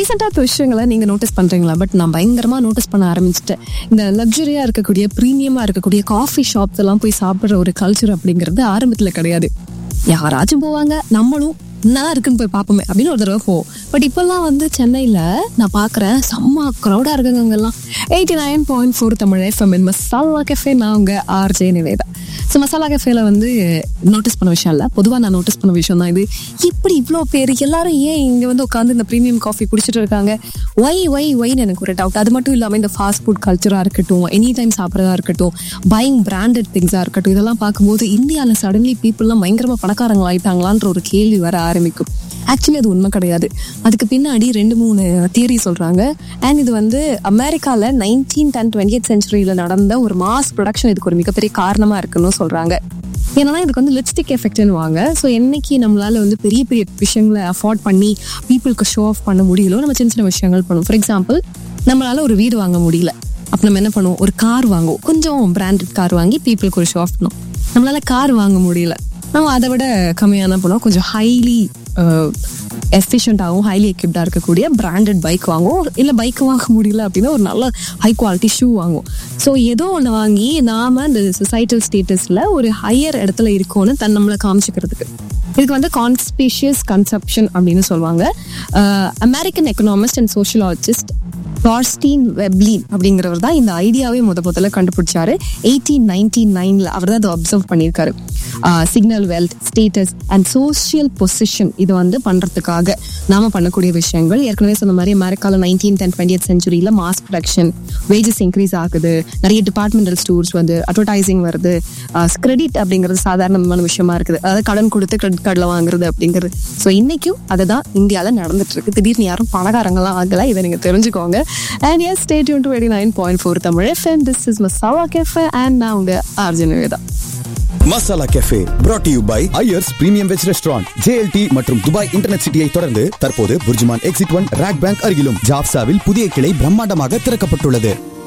டீசெண்டாக விஷயங்களை நீங்க நோட்டீஸ் பண்றீங்களா பட் நான் பயங்கரமா நோட்டீஸ் பண்ண ஆரம்பிச்சிட்டேன் இந்த லக்ஸரியா இருக்கக்கூடிய ப்ரீமியமா இருக்கக்கூடிய காஃபி ஷாப்ஸ் எல்லாம் போய் சாப்பிடுற ஒரு கல்ச்சர் அப்படிங்கிறது ஆரம்பத்துல கிடையாது யாராச்சும் போவாங்க நம்மளும் நல்லா இருக்குன்னு போய் பார்ப்போமே அப்படின்னு ஒரு தடவை போவோம் பட் இப்போல்லாம் வந்து சென்னையில் நான் பார்க்குறேன் செம்ம க்ரௌடாக இருக்குங்க அங்கெல்லாம் eighty nine point four Tamil FM masala cafe நான் உங்க ஆர்ஜே நிவேதா ஸோ மசாலா கெஃபேல வந்து நோட்டீஸ் பண்ண விஷயம் இல்லை பொதுவாக நான் நோட்டீஸ் பண்ண விஷயம் தான் இது இப்படி இவ்வளோ பேர் எல்லாரும் ஏன் இங்கே வந்து உட்காந்து இந்த ப்ரீமியம் காஃபி குடிச்சிட்டு இருக்காங்க ஒய் ஒய் ஒய்னு எனக்கு ஒரு டவுட் அது மட்டும் இல்லாமல் இந்த ஃபாஸ்ட் ஃபுட் கல்ச்சராக இருக்கட்டும் எனி டைம் சாப்பிட்றதா இருக்கட்டும் பையிங் பிராண்டட் திங்ஸாக இருக்கட்டும் இதெல்லாம் பார்க்கும்போது இந்தியாவில் சடன்லி பீப்புளெலாம் பயங்கரமாக பணக்காரங்க ஆயிட்டாங்களான்ற ஒரு கேள்வி வர ஆரம்பிக்கும் ஆக்சுவலி அது உண்மை கிடையாது அதுக்கு பின்னாடி ரெண்டு மூணு தியரி சொல்கிறாங்க அண்ட் இது வந்து அமெரிக்காவில் நைன்டீன் அண்ட் டுவெண்ட்டி சென்ச்சுரியில் நடந்த ஒரு மாஸ் ப்ரொடக்ஷன் இதுக்கு ஒரு மிகப்பெரிய காரணமாக இருக்குன்னு சொல்கிறாங்க ஏன்னா இதுக்கு வந்து லிப்ஸ்டிக் எஃபெக்ட்னு வாங்க ஸோ என்னைக்கு நம்மளால வந்து பெரிய பெரிய விஷயங்களை அஃபோர்ட் பண்ணி பீப்புளுக்கு ஷோ ஆஃப் பண்ண முடியலோ நம்ம சின்ன சின்ன விஷயங்கள் பண்ணுவோம் ஃபார் எக்ஸாம்பிள் நம்மளால ஒரு வீடு வாங்க முடியல அப்போ நம்ம என்ன பண்ணுவோம் ஒரு கார் வாங்குவோம் கொஞ்சம் பிராண்டட் கார் வாங்கி பீப்புளுக்கு ஒரு ஷோ ஆஃப் பண்ணுவோம் நம்மளால கார் வாங்க முடியல நம்ம அதை விட கம்மியான பண்ணுவோம் கொஞ்சம் ஹைலி எஃபிஷியண்ட்டாகவும் ஹைலி எக்யூப்டாக இருக்கக்கூடிய பிராண்டட் பைக் வாங்குவோம் இல்லை பைக் வாங்க முடியல அப்படின்னா ஒரு நல்ல ஹை குவாலிட்டி ஷூ வாங்குவோம் ஸோ ஏதோ ஒன்று வாங்கி நாம இந்த சொசைட்டல் ஸ்டேட்டஸில் ஒரு ஹையர் இடத்துல இருக்கோன்னு தன் நம்மளை காமிச்சிக்கிறதுக்கு இதுக்கு வந்து கான்ஸ்பீஷியஸ் கன்செப்ஷன் அப்படின்னு சொல்லுவாங்க American economist and sociologist Thorstein Veblen அப்படிங்கிறவர் தான் இந்த ஐடியாவே முத முதல்ல கண்டுபிடிச்சாரு எயிட்டீன் நைன்டி நைன்ல அவர் தான் அதை அப்சர்வ் பண்ணியிருக்காரு signal wealth status and social position இதை வந்து பண்றதுக்காக நாம பண்ணக்கூடிய விஷயங்கள் ஏற்கனவே சொன்ன மாதிரி அமெரிக்காவில் நைன்டீன் அண்ட் டுவெண்ட்டி சென்ச்சுரியில் மாஸ் ப்ரொடக்ஷன் வேஜஸ் இன்க்ரீஸ் ஆகுது நிறைய டிபார்ட்மெண்டல் ஸ்டோர்ஸ் வந்து அட்வர்டைசிங் வருது கிரெடிட் அப்படிங்கிறது சாதாரணமான விஷயமா இருக்குது அதாவது கடன் கொடுத்து கிரெடிட் கார்டில் வாங்குறது அப்படிங்கிறது ஸோ இன்னைக்கும் அதை தான் இந்தியாவில் நடந்துட்டு இருக்கு திடீர்னு யாரும் பணக்காரங்களாம் ஆகல இதை நீங்கள் தெரிஞ்சுக்கோங்க அண்ட் எஸ் ஸ்டேட் யூன் to eighty nine point four Tamil FM this is Masala cafe and நான் உங்க Arjun Veda Masala cafe brought to you by Iyers premium veg restaurant JLT மற்றும் துபாய் இன்டர்நெட் சிட்டியை தொடர்ந்து தற்போது BurJuman exit one RAK bank அருகிலும் ஜாப்சாவில் புதிய கிளை பிரம்மாண்டமாக திறக்கப்பட்டுள்ளது